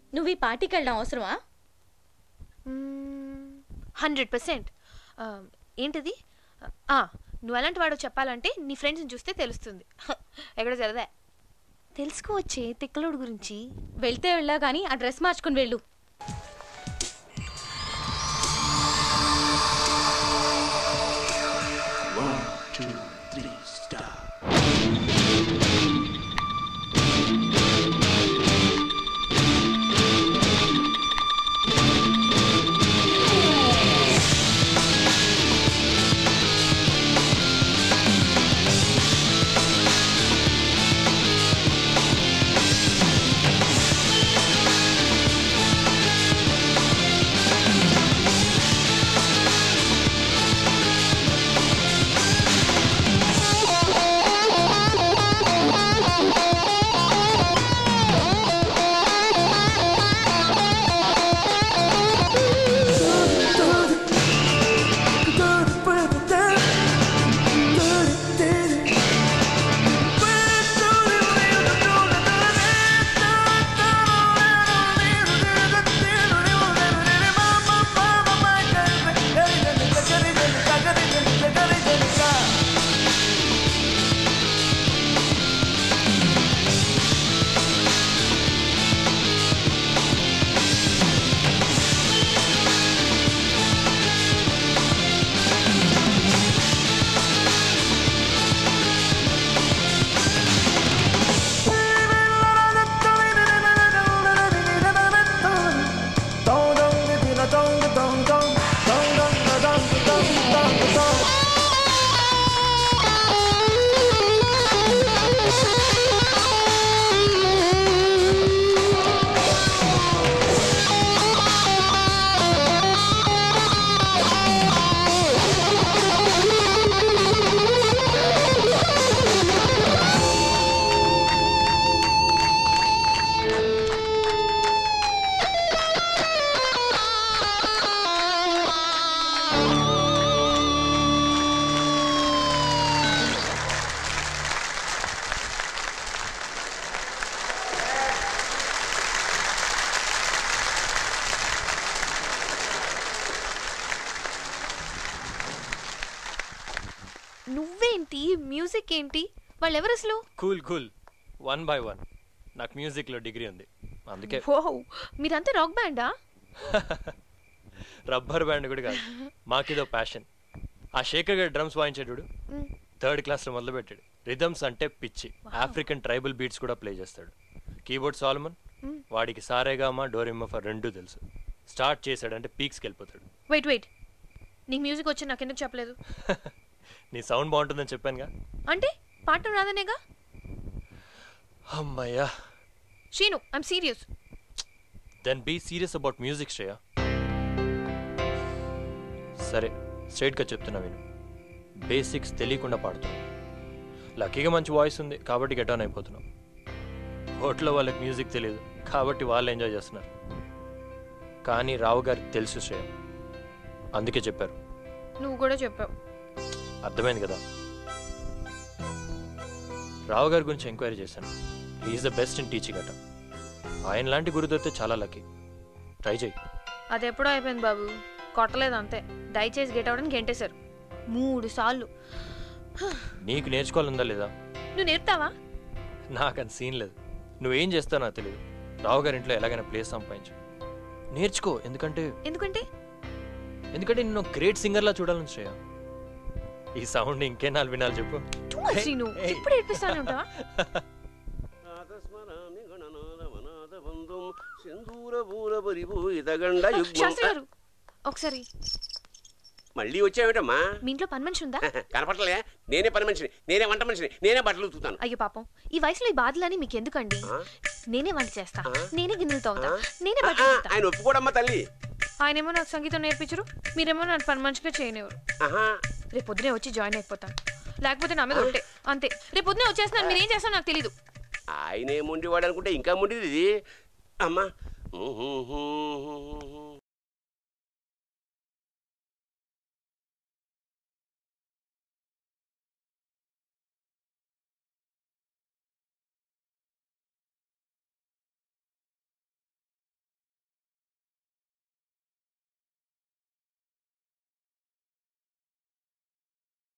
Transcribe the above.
నువ్వు ఈ పార్టీకి వెళ్ళడం అవసరమా హండ్రెడ్ పర్సెంట్ ఏంటిది ఆ, నువ్వు ఎలాంటి వాడో చెప్పాలంటే నీ ఫ్రెండ్స్ని చూస్తే తెలుస్తుంది ఎక్కడ చదివా తెలుసుకోవచ్చే తిక్కలోడు గురించి వెళ్తే వెళ్ళా కానీ ఆ డ్రెస్ మార్చుకుని వెళ్ళు One, two, three, stop. నువ్వేంటి మ్యూజిక్ ఏంటి వాళ్ళెవరు అసలు cool cool one by one నాకు మ్యూజిక్లో డిగ్రీ ఉంది అందుకే ఓహో మీరంతా రాక్ బ్యాండా రబ్బర్ బ్యాండ్ కూడా కాదు మాకిదో ప్యాషన్ ఆ శేఖర్ గారు డ్రమ్స్ వాయించాడు థర్డ్ క్లాస్లో మొదలుపెట్టాడు రిథమ్స్ అంటే పిచ్చి ఆఫ్రికన్ ట్రైబల్ బీట్స్ కూడా ప్లే చేస్తాడు కీబోర్డ్ సాల్మన్ వాడికి సారేగామా డోరిమ్మఫా రెండూ తెలుసు స్టార్ట్ చేశాడంటే పీక్స్కి వెళ్ళిపోతాడు వెయిట్ వెయిట్ నీకు మ్యూజిక్ వచ్చి నాకెందుకు చెప్పలేదు నీ సౌండ్ బాగుంటుందని చెప్పానుగా అంటే పాడటం రాదనేగా అమ్మయ్యా Srinu I'm serious then be serious about music Shreya సరే స్ట్రైట్గా చెప్తున్నా విను బేసిక్స్ తెలియకుండా పాడుతున్నావు లక్కీగా మంచి వాయిస్ ఉంది కాబట్టి గెట్ ఆన్ అయిపోతున్నావు హోటల్లో వాళ్ళకి మ్యూజిక్ తెలియదు కాబట్టి వాళ్ళు ఎంజాయ్ చేస్తున్నారు కానీ రావు గారికి తెలుసు శ్రేయ అందుకే చెప్పారు నువ్వు కూడా చెప్పావు అర్థమైంది కదా రావు గారి గురించి ఎంక్వైరీ చేశాను is the best in teaching అట ఆయన లాంటి గురు దొరికితే చాలా లక్కీ ట్రై చేయి అది ఎప్పుడో అయిపోయింది బాబు కొట్టలేదు అంతే దయచేసి గెట్ అవడానికి గెంటేశారు మూడు సార్లు నీకు నేర్చుకోవాలందా లేదా నువ్వు నేర్పుతావా నాకు అంత సీన్ లేదు నువ్వేం చేస్తావు నాకు తెలియదు రావు గారి ఇంట్లో ఎలాగైనా ప్లేస్ సంపాదించు నేర్చుకో ఎందుకంటే ఎందుకంటే ఎందుకంటే నిన్ను గ్రేట్ సింగర్లా చూడాలని శ్రేయ ఈ సౌండ్ ఇంకేనాలు వినాలి చెప్పు టూ మచ్ శ్రీను Hey. ఎప్పుడు ఏడిపిస్తానే ఉంటావా నాదస్మరామి గణనాదవనాదబంధుం సింధూరపూరపరిపూయితగండ యుగ్మం శాస్త్రి గారు ఒకసారి మళ్ళీ వచ్చావేటమ్మా మీ ఇంట్లో పని మనిషి ఉందా కనపడలే నేనే పని మనిషిని నేనే వంట మనిషిని నేనే బట్టలు ఉతుకుతాను అయ్యో పాపం ఈ వయసులో ఈ బాధలని మీకు ఎందుకండి ఆ? నేనే వంట చేస్తా ఆ? నేనే గిన్నెలు తవ్వుతా ఆ? నేనే ఆ, బట్టలు ఆ, ఉతుకుతా. ఆయన ఒప్పుకోడమ్మా తల్లి ఆయనేమో నాకు సంగీతం నేర్పించరు మీరేమో నాకు పని మనిషిగా చేయనివ్వరు ఆహా రేపు పొద్దునే వచ్చి జాయిన్ అయిపోతాను లేకపోతే నా మీద ఒట్టే అంతే రేపు పొద్దునే వచ్చేస్తున్నాను మీరు ఏం చేస్తారో నాకు తెలీదు ఆయన ఏ మొండివాడు అనుకుంటే ఇంకా మొండిది ఇది అమ్మా